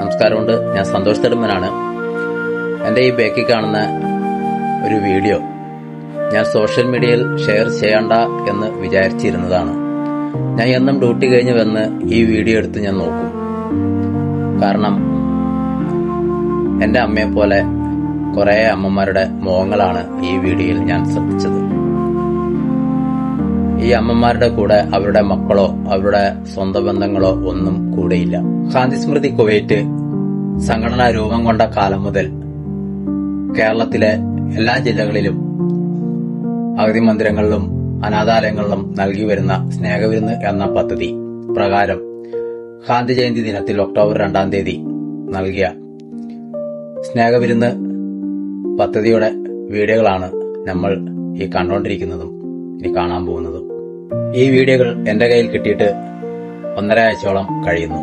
നമസ്കാരമുണ്ട് ഞാൻ സന്തോഷ് നെടുമ്പനാണ് എൻ്റെ ഈ ബാക്കിൽ കാണുന്ന ഒരു വീഡിയോ ഞാൻ സോഷ്യൽ മീഡിയയിൽ ഷെയർ ചെയ്യണ്ട എന്ന് വിചാരിച്ചിരുന്നതാണ് ഞാൻ എന്നും ഡ്യൂട്ടി കഴിഞ്ഞ് വന്ന് ഈ വീഡിയോ എടുത്ത് ഞാൻ നോക്കും കാരണം എൻ്റെ അമ്മയെ പോലെ കുറേ അമ്മമാരുടെ മുഖങ്ങളാണ് ഈ വീഡിയോയിൽ ഞാൻ ശ്രദ്ധിച്ചത് ഈ അമ്മമാരുടെ കൂടെ അവരുടെ മക്കളോ അവരുടെ സ്വന്തം ബന്ധങ്ങളോ ഒന്നും കൂടെയില്ല ഗാന്ധി സ്മൃതി കുവൈറ്റ് സംഘടന രൂപം കൊണ്ട കാലം മുതൽ കേരളത്തിലെ എല്ലാ ജില്ലകളിലും അഗതി മന്ദിരങ്ങളിലും അനാഥാലയങ്ങളിലും നൽകി വരുന്ന സ്നേഹവിരുന്ന് എന്ന പദ്ധതി പ്രകാരം ഗാന്ധി ജയന്തി ദിനത്തിൽ ഒക്ടോബർ രണ്ടാം തീയതി നൽകിയ സ്നേഹവിരുന്ന് പദ്ധതിയുടെ വീഡിയോകളാണ് നമ്മൾ ഈ കണ്ടുകൊണ്ടിരിക്കുന്നതും ഇനി കാണാൻ പോകുന്നതും ഈ വീഡിയോകൾ എന്റെ കയ്യിൽ കിട്ടിയിട്ട് ഒന്നര ആഴ്ചയോളം കഴിയുന്നു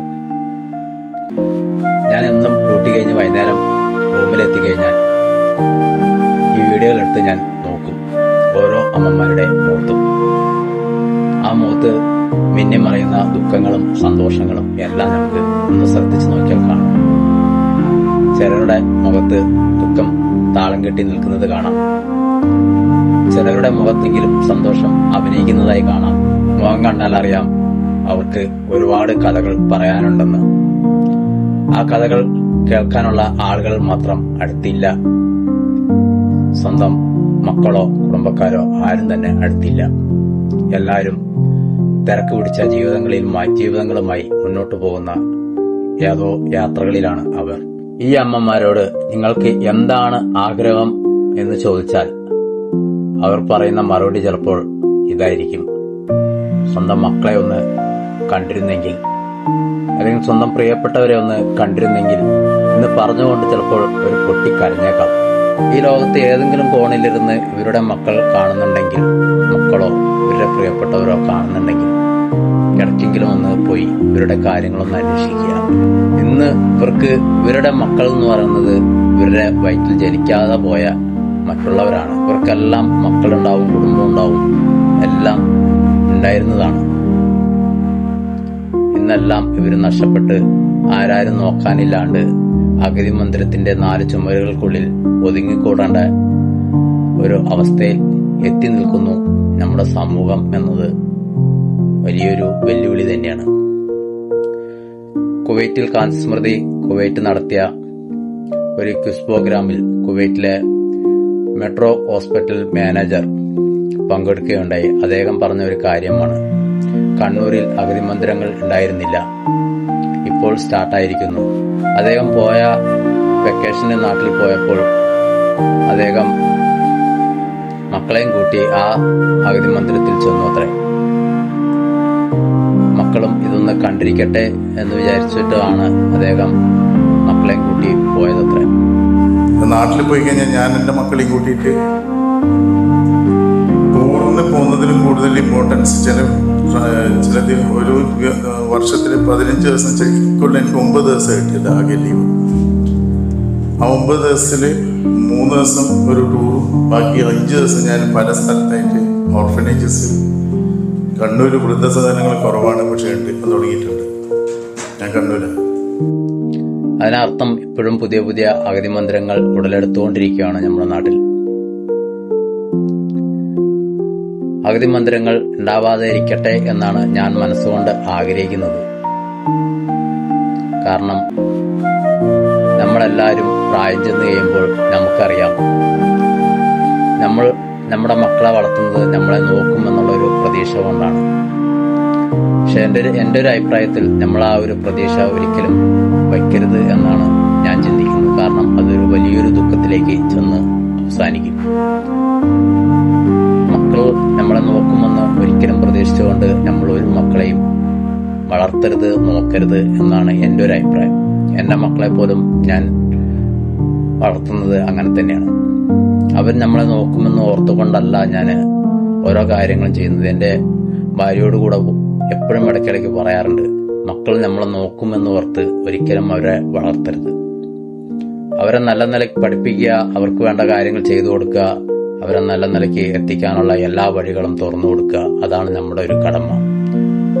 ഞാൻ എന്നും ഡ്യൂട്ടി കഴിഞ്ഞ് വൈകുന്നേരം റൂമിലെത്തി കഴിഞ്ഞാൽ ഈ വീഡിയോകൾ എടുത്ത് ഞാൻ നോക്കും ഓരോ അമ്മമാരുടെ മുഖത്തും ആ മുഖത്ത് മിന്നി മറയുന്ന ദുഃഖങ്ങളും സന്തോഷങ്ങളും എല്ലാം നമുക്ക് ഒന്ന് ശ്രദ്ധിച്ചു നോക്കിയാൽ കാണാം ചിലരുടെ മുഖത്ത് ദുഃഖം താളം കെട്ടി നിൽക്കുന്നത് കാണാം ചിലരുടെ മുഖത്തെങ്കിലും സന്തോഷം അഭിനയിക്കുന്നതായി കാണാം മുഖം കണ്ടാൽ അറിയാം അവർക്ക് ഒരുപാട് കഥകൾ പറയാനുണ്ടെന്ന് ആ കഥകൾ കേൾക്കാനുള്ള ആളുകൾ മാത്രം അടുത്തില്ല സ്വന്തം മക്കളോ കുടുംബക്കാരോ ആരും തന്നെ അടുത്തില്ല എല്ലാവരും തിരക്ക് പിടിച്ച ജീവിതങ്ങളിൽ ജീവിതങ്ങളുമായി മുന്നോട്ടു പോകുന്ന ഏതോ യാത്രകളിലാണ് അവർ ഈ അമ്മമാരോട് നിങ്ങൾക്ക് എന്താണ് ആഗ്രഹം എന്ന് ചോദിച്ചാൽ അവർ പറയുന്ന മറുപടി ചിലപ്പോൾ ഇതായിരിക്കും സ്വന്തം മക്കളെ ഒന്ന് കണ്ടിരുന്നെങ്കിൽ അല്ലെങ്കിൽ സ്വന്തം പ്രിയപ്പെട്ടവരെ ഒന്ന് കണ്ടിരുന്നെങ്കിൽ എന്ന് പറഞ്ഞുകൊണ്ട് ചിലപ്പോൾ ഒരു പൊട്ടി കരഞ്ഞേക്കാം ഈ ലോകത്ത് ഏതെങ്കിലും കോണിലിരുന്ന് ഇവരുടെ മക്കൾ കാണുന്നുണ്ടെങ്കിൽ മക്കളോ ഇവരുടെ പ്രിയപ്പെട്ടവരോ കാണുന്നുണ്ടെങ്കിൽ ഇടയ്ക്കെങ്കിലും ഒന്ന് പോയി ഇവരുടെ കാര്യങ്ങളൊന്ന് അന്വേഷിക്കുക ഇന്ന് ഇവർക്ക് ഇവരുടെ മക്കൾ എന്ന് പറയുന്നത് ഇവരുടെ വയറ്റിൽ ജനിക്കാതെ പോയ മറ്റുള്ളവരാണ് ഇവർക്കെല്ലാം മക്കളുണ്ടാവും കുടുംബം ഉണ്ടാവും എല്ലാം ഉണ്ടായിരുന്നതാണ് ഇന്നെല്ലാം ഇവർ നഷ്ടപ്പെട്ട് ആരാരും നോക്കാനില്ലാണ്ട് അഗതി മന്ദിരത്തിന്റെ നാല് ചുമരുകൾക്കുള്ളിൽ ഒതുങ്ങിക്കൂടേണ്ട ഒരു അവസ്ഥയിൽ എത്തി നിൽക്കുന്നു നമ്മുടെ സമൂഹം എന്നത് വലിയൊരു വെല്ലുവിളി തന്നെയാണ് കുവൈറ്റിൽ കാന്തി സ്മൃതി കുവൈറ്റ് നടത്തിയ ഒരു ക്വിസ് പ്രോഗ്രാമിൽ കുവൈറ്റിലെ മെട്രോ ഹോസ്പിറ്റൽ മാനേജർ പങ്കെടുക്കുകയുണ്ടായി അദ്ദേഹം പറഞ്ഞ ഒരു കാര്യമാണ് കണ്ണൂരിൽ അഗതി മന്ദിരങ്ങൾ ഉണ്ടായിരുന്നില്ല ഇപ്പോൾ സ്റ്റാർട്ടായിരിക്കുന്നു അദ്ദേഹം പോയ വെക്കേഷന് നാട്ടിൽ പോയപ്പോൾ അദ്ദേഹം മക്കളെയും കൂട്ടി ആ അഗതി മന്ദിരത്തിൽ ചെന്നു അത്രേ മക്കളും ഇതൊന്ന് കണ്ടിരിക്കട്ടെ എന്ന് വിചാരിച്ചിട്ടാണ് അദ്ദേഹം മക്കളെയും കൂട്ടി പോയതത്രേ നാട്ടിൽ പോയി കഴിഞ്ഞാൽ ഞാൻ എൻ്റെ മക്കളെയും കൂട്ടിയിട്ട് ടൂറിന് പോകുന്നതിലും കൂടുതൽ ഇമ്പോർട്ടൻസ് ചില ചിലത് ഒരു വർഷത്തിൽ പതിനഞ്ച് ദിവസം ചെക്കുള്ള എനിക്ക് ഒമ്പത് ദിവസം കിട്ടിയത് ആകെ ലീവ് ആ ഒമ്പത് ദിവസത്തിൽ മൂന്ന് ദിവസം ഒരു ടൂറും ബാക്കി അഞ്ച് ദിവസം ഞാൻ പല സ്ഥലത്തായിട്ട് ഓർഫനേജസ് കണ്ണൂർ വൃദ്ധസദനങ്ങൾ കുറവാണ് പക്ഷേ ഉണ്ട് ഇപ്പം തുടങ്ങിയിട്ടുണ്ട് ഞാൻ കണ്ണൂരാണ് അതിനർത്ഥം ഇപ്പോഴും പുതിയ പുതിയ അഗതി മന്ദിരങ്ങൾ ഉടലെടുത്തുകൊണ്ടിരിക്കുകയാണ് നമ്മുടെ നാട്ടിൽ അഗതി മന്ദിരങ്ങൾ ഉണ്ടാവാതെ ഇരിക്കട്ടെ എന്നാണ് ഞാൻ മനസ്സുകൊണ്ട് ആഗ്രഹിക്കുന്നത് കാരണം നമ്മളെല്ലാവരും പ്രായം ചെന്ന് കഴിയുമ്പോൾ നമുക്കറിയാം നമ്മൾ നമ്മുടെ മക്കളെ വളർത്തുന്നത് നമ്മളെ നോക്കുമെന്നുള്ളൊരു പ്രതീക്ഷ കൊണ്ടാണ് പക്ഷെ എൻ്റെ ഒരു എൻ്റെ ഒരു അഭിപ്രായത്തിൽ നമ്മൾ ആ ഒരു പ്രതീക്ഷ ഒരിക്കലും വയ്ക്കരുത് എന്നാണ് ഞാൻ ചിന്തിക്കുന്നത് കാരണം അതൊരു വലിയൊരു ദുഃഖത്തിലേക്ക് ചെന്ന് അവസാനിക്കും മക്കൾ നമ്മളെ നോക്കുമെന്ന് ഒരിക്കലും പ്രതീക്ഷിച്ചുകൊണ്ട് നമ്മൾ ഒരു മക്കളെയും വളർത്തരുത് നോക്കരുത് എന്നാണ് എൻ്റെ ഒരു അഭിപ്രായം എൻ്റെ മക്കളെ പോലും ഞാൻ വളർത്തുന്നത് അങ്ങനെ തന്നെയാണ് അവർ നമ്മളെ നോക്കുമെന്ന് ഓർത്തുകൊണ്ടല്ല ഞാൻ ഓരോ കാര്യങ്ങളും ചെയ്യുന്നത് എൻ്റെ ഭാര്യയോട് കൂടെ എപ്പോഴും ഇടയ്ക്കിടയ്ക്ക് പറയാറുണ്ട് മക്കൾ നമ്മളെ നോക്കുമെന്ന് ഓർത്ത് ഒരിക്കലും അവരെ വളർത്തരുത് അവരെ നല്ല നിലയ്ക്ക് പഠിപ്പിക്കുക അവർക്ക് വേണ്ട കാര്യങ്ങൾ ചെയ്തു കൊടുക്കുക അവരെ നല്ല നിലയ്ക്ക് എത്തിക്കാനുള്ള എല്ലാ വഴികളും തുറന്നു കൊടുക്കുക അതാണ് നമ്മുടെ ഒരു കടമ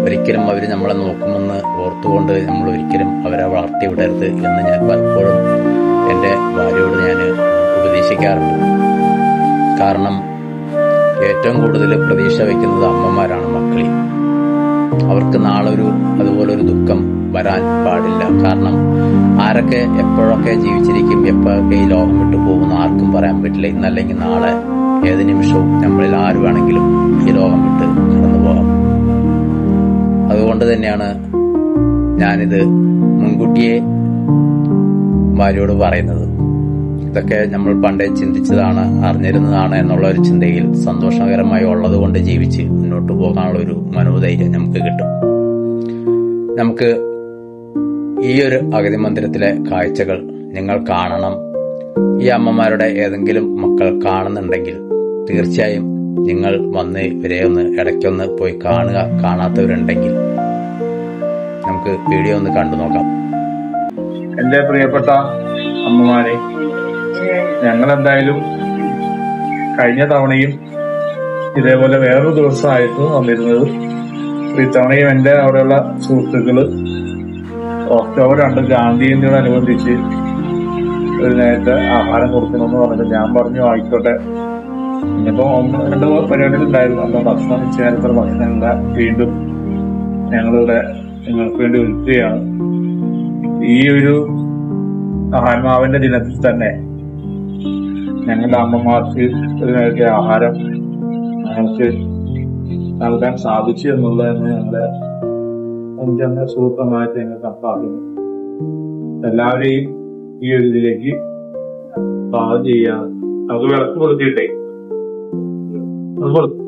ഒരിക്കലും അവർ നമ്മളെ നോക്കുമെന്ന് ഓർത്തുകൊണ്ട് നമ്മൾ ഒരിക്കലും അവരെ വളർത്തി വിടരുത് എന്ന് ഞാൻ പലപ്പോഴും എൻ്റെ ഭാര്യയോട് ഞാൻ ഉപദേശിക്കാറുണ്ട് കാരണം ഏറ്റവും കൂടുതൽ പ്രതീക്ഷ വയ്ക്കുന്നത് അമ്മമാരാണ് മക്കളിൽ അവർക്ക് നാളെ ഒരു അതുപോലെ ഒരു ദുഃഖം വരാൻ പാടില്ല കാരണം ആരൊക്കെ എപ്പോഴൊക്കെ ജീവിച്ചിരിക്കും എപ്പോഴൊക്കെ ഈ ലോകം വിട്ടു പോകുന്നു ആർക്കും പറയാൻ പറ്റില്ല ഇന്നല്ലെങ്കിൽ നാളെ ഏത് നിമിഷവും നമ്മളിൽ ആര് വേണമെങ്കിലും ഈ ലോകം വിട്ട് കടന്നു പോകാം അതുകൊണ്ട് തന്നെയാണ് ഞാനിത് മുൻകൂട്ടിയെ ഭാര്യയോട് പറയുന്നത് ഇതൊക്കെ നമ്മൾ പണ്ടേ ചിന്തിച്ചതാണ് അറിഞ്ഞിരുന്നതാണ് എന്നുള്ള ഒരു ചിന്തയിൽ സന്തോഷകരമായി ഉള്ളത് കൊണ്ട് ജീവിച്ച് മുന്നോട്ട് പോകാനുള്ള ഒരു മനോധൈര്യം നമുക്ക് കിട്ടും നമുക്ക് ഈ ഒരു അഗതി മന്ദിരത്തിലെ കാഴ്ചകൾ നിങ്ങൾ കാണണം ഈ അമ്മമാരുടെ ഏതെങ്കിലും മക്കൾ കാണുന്നുണ്ടെങ്കിൽ തീർച്ചയായും നിങ്ങൾ വന്ന് ഇവരെ ഒന്ന് ഇടയ്ക്കൊന്ന് പോയി കാണുക കാണാത്തവരുണ്ടെങ്കിൽ നമുക്ക് വീഡിയോ ഒന്ന് കണ്ടു നോക്കാം എന്റെ പ്രിയപ്പെട്ട അമ്മമാരെ ഞങ്ങൾ എന്തായാലും കഴിഞ്ഞ തവണയും ഇതേപോലെ വേറൊരു ദിവസമായിരുന്നു വന്നിരുന്നത് ഇത്തവണയും എന്റെ അവിടെയുള്ള സുഹൃത്തുക്കള് ഒക്ടോബർ രണ്ട് ഗാന്ധി ജയന്തിയോടനുബന്ധിച്ച് ഒരു നേരത്തെ ആഹാരം കൊടുക്കണമെന്ന് പറഞ്ഞിട്ട് ഞാൻ പറഞ്ഞു ആയിക്കോട്ടെ ഇന്നിപ്പോ ഒന്ന് രണ്ട് പരിപാടികൾ ഉണ്ടായിരുന്നു അന്ന് ഭക്ഷണം ഉച്ചനേരത്തെ ഭക്ഷണം ഇല്ല വീണ്ടും ഞങ്ങളിവിടെ നിങ്ങൾക്ക് വേണ്ടി ഒരുക്കുകയാണ് ഈ ഒരു ആത്മാവിന്റെ ദിനത്തിൽ തന്നെ ഞങ്ങളുടെ അമ്മമാർക്ക് ഒരു നേരത്തെ ആഹാരം ഞങ്ങൾക്ക് നൽകാൻ സാധിച്ചു എന്നുള്ളതെന്ന് ഞങ്ങളുടെ അഞ്ചെണ്ണ സുഹൃത്തമായിട്ട് ഞങ്ങൾ കണക്കാക്കുന്നു എല്ലാവരെയും ഈ ഒരു ഇതിലേക്ക് സ്വാഗതം ചെയ്യാം നമുക്ക് വിളക്ക് കൊടുത്തിട്ടേ അത് കൊടുത്തു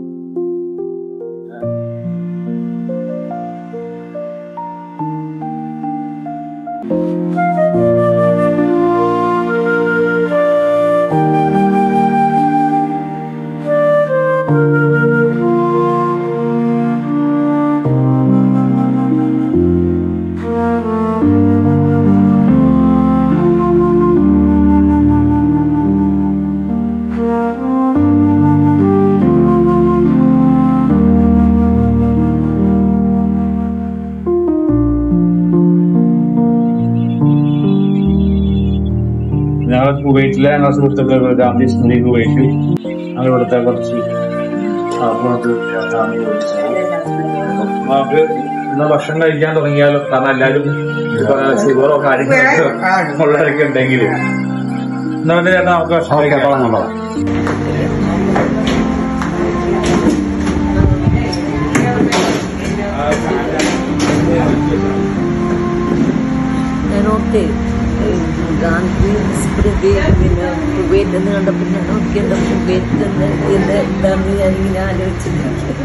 ഞങ്ങൾ കുവൈറ്റിലെ ഞങ്ങളുടെ സുഹൃത്തുക്കൾ ഗാന്ധി സ്മൃതി കുവൈറ്റ് ഞങ്ങൾ ഇവിടുത്തെ കുറച്ച് ആത്മഹത്യ നമുക്ക് ഇന്ന് ഭക്ഷണം കഴിക്കാൻ തുടങ്ങിയാലോ കാരണം എല്ലാവരും ഷുഗറോ കാര്യങ്ങളൊക്കെ ഉള്ളവരൊക്കെ ഉണ്ടെങ്കിൽ എന്നാലും ചേട്ടാ നമുക്ക് ഭക്ഷണം കഴിക്കാം ഞാനോർത്തെ ഗാന്ധി സ്മൃതി പിന്നെ കുവൈറ്റ് എന്ന് കണ്ടപ്പോൾ ഞാൻ നോക്കിയത് കുവൈറ്റ് എന്ന് ഇത് എന്താണെന്ന് ഞാനിങ്ങനെ ആലോചിച്ചിരിക്കും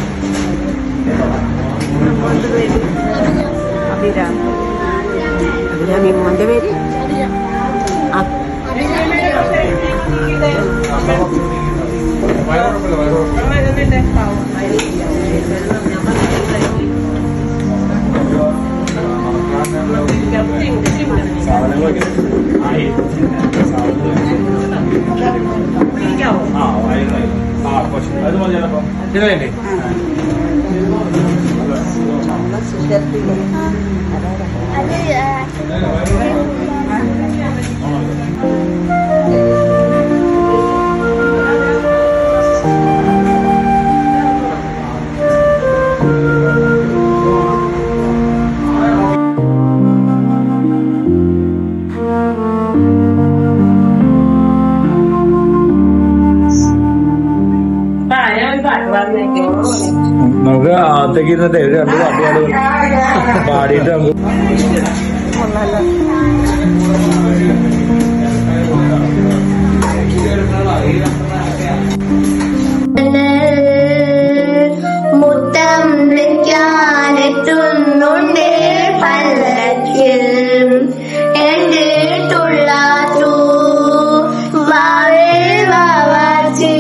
മോന്റെ പേര് അഭിരാം അഭിരാം മോന്റെ പേര് ആ- ഇതല്ലേ നമ്മളെ സുഹൃത്തിലെ അതായത് നമുക്ക് അകത്തേക്ക് ഇരുന്നിട്ട് ഒരു രണ്ട് പാട്ടുപാട് പാടിയിട്ട് നമുക്ക് മുത്തം വെക്കാനെത്തുന്നുണ്ടേ പല്ലക്കിൽ എന്റെ തുള്ളാത്തു വാവേ വാവാച്ചി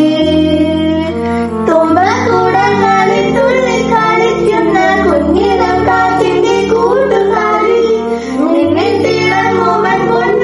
തുമ്പക്കൂടങ്ങളിൽ തുള്ളി കളിക്കുന്ന കുഞ്ഞിനം കാറ്റിന്റെ കൂട്ടുകാരി നിന്നെ തിളങ്ങുവൻ പൊന്നു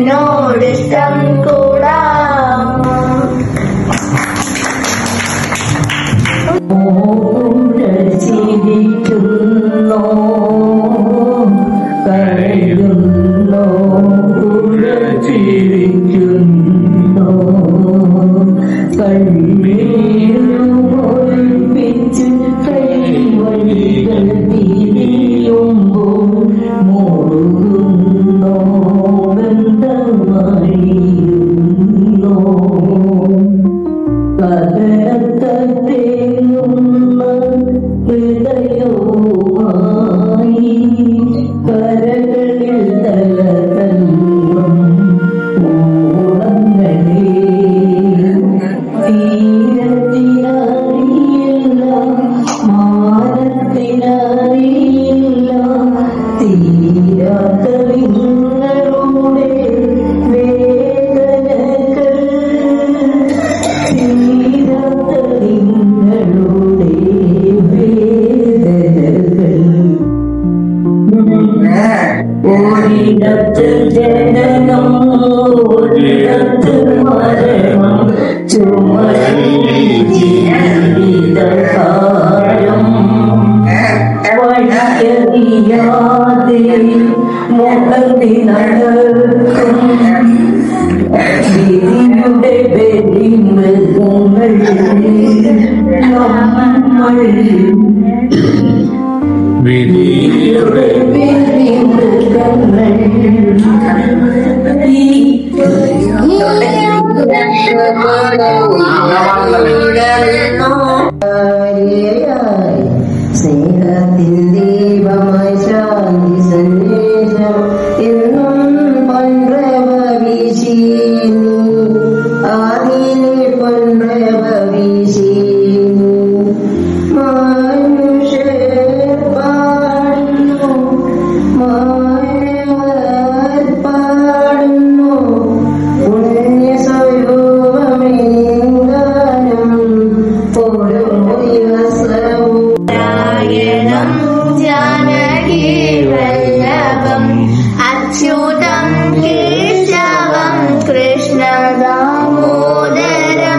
എന്നോട് ഇഷ്ടം കൂടാം ചിരിക്കുന്നോ കരയുന്നോ ചിരിക്കുന്നോ കണ്ണീരുമൊഴിപ്പിച്ച് കൈവഴികൾ തിരിയുമ്പോൾ മുറുകുന്നോ ബന്ധമായിരുന്നോ കഥനത്തേങ്ങുന്ന ഹൃദയവുമായി കരകളിൽ തലതല്ലും പൂവങ്ങളേ തീരത്തിനറിയില്ല മാനത്തിനറിയില്ല തീരാത്ത നിങ്ങളുടെ വേദനകൾ തീരാത്ത നിങ്ങളുടെ വേദനകൾ ഒരിടത്ത് ജനനം ഒരിടത്ത് മരണം ചുമലിൽ ജീവിതകാലം വഴിയറിയാതെ മുഖത്തി നടക്കും വിധിയുടെ ബലിമൃഗങ്ങൾ നമ്മൾ വിധിയുടെ ബലിമൃഗങ്ങൾ സ്നേഹത്തിൻ ദീപമായി ശാന്തി സന്ദേശം എന്നും പൊൻപ്രഭ വീശി നീ ആദിയിലെ പൊൻപ്രഭ വീശി നീ മനുഷ്യർ പാടുന്നു മാനവർ പാടുന്നു പുണ്യസ്വരൂപമെങ്കാനം ഓരോ ദിവസവും നാരായണം ജാനകി വല്ലഭം അച്യുതം കേശവം കൃഷ്ണദാമോദരം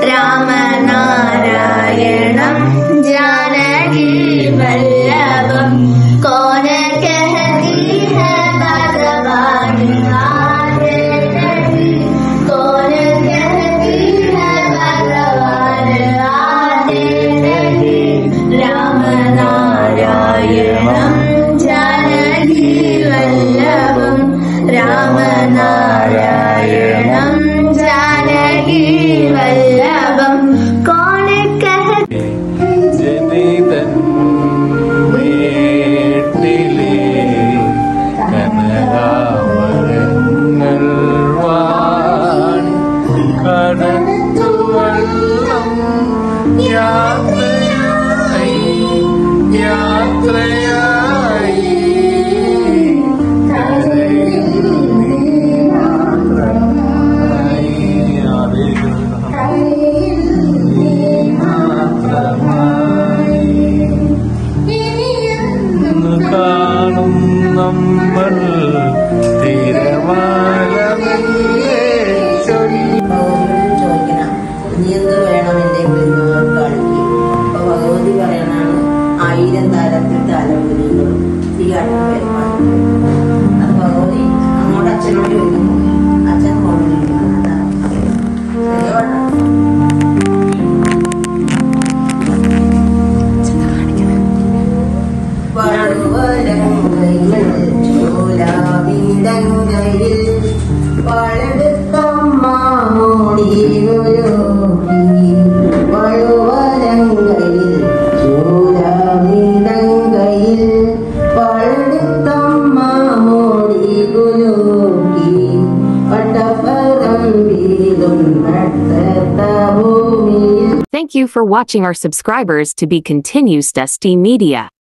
രാമനാരായണം ജാനകി വല്ലഭം കോന कहती है भगवान आते नहीं कौन कहती है भगवान आते नहीं राम नारायणं जानकी वल्लभं राम नारायणं जानकी वल्लभं कौन कहती ജനിതൻ മേട്ടിലെ കനകാമരങ്ങൾ വാണി കടത്തു വെള്ളം യാത്രയായി യാത്രയായി കരയിൽ നീ മാത്രമായി നീ മാത്രമായി ഇന്ന് കാണും നമ്മൾ തിരമാലമല്ലേ ചൊല്ലി ഭഗവതിയോട് ചോദിക്കണം നീ എന്ത് വേണം എന്റെ കളിക്ക് അപ്പൊ ഭഗവതി പറയണാണ് ആയിരം തരത്തിൽ തലമുരികളും ഈ അടുത്ത പെരുമാറും അത് ഭഗവതി അങ്ങോട്ട് അച്ഛനോട് ചോദിക്കുന്നു അച്ഛൻ കൊണ്ടിരിക്കുന്നു അതാണ് ശരിയാവട്ടെ? വഴുവലങ്ങയിൽ ചൂലാവിടങ്ങയിൽ വളടുത്തമ്മ മൂടിയൊരുക്കി വഴുവലങ്ങയിൽ ചൂലാവിടങ്ങയിൽ വളടുത്തമ്മ മൂടിയൊരുക്കി പട്ടപ്പറം വീതും നട്ടത്ത ഭൂമിയിൽ Thank you for watching our subscribers to be continues Dusty Media.